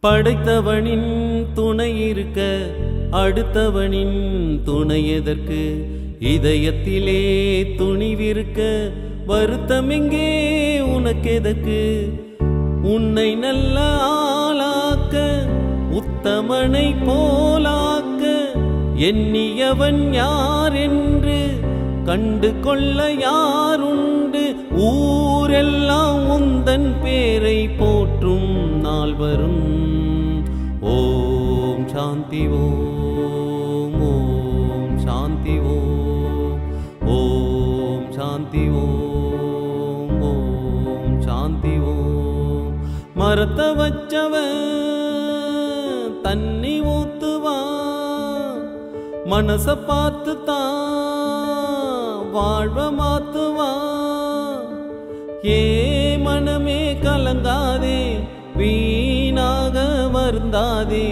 படைத்தவனின் துணை இருக்க அடுத்தவனின் துணை எதற்கு இதயத்திலே துணிவிருக்க வருத்தமெங்கே உனக்கெதற்கு உன்னை நல்ல ஆளாக்க உத்தமனை போலாக்க எண்ணியவன் யார் என்று கண்டு கொள்ள யாருண்டு ஊரெல்லாம் உந்தன் பேரை போற்றும் நாள் வரும் ஓம் சாந்தி ஓம் ஓம் சாந்தி ஓம் ஓம் சாந்தி ஓம் ஓம் சாந்தி ஓம் மரத்த வச்சவன் தண்ணி ஊத்துவான் மனச பார்த்து தான் வாழ்வ மாத்துவான் ஏ மனமே கலங்காதே வீணாக வருந்தாதே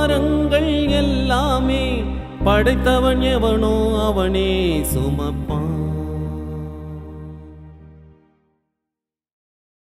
பாரங்கள் எல்லாமே படைத்தவன் எவனோ அவனே சுமப்பான்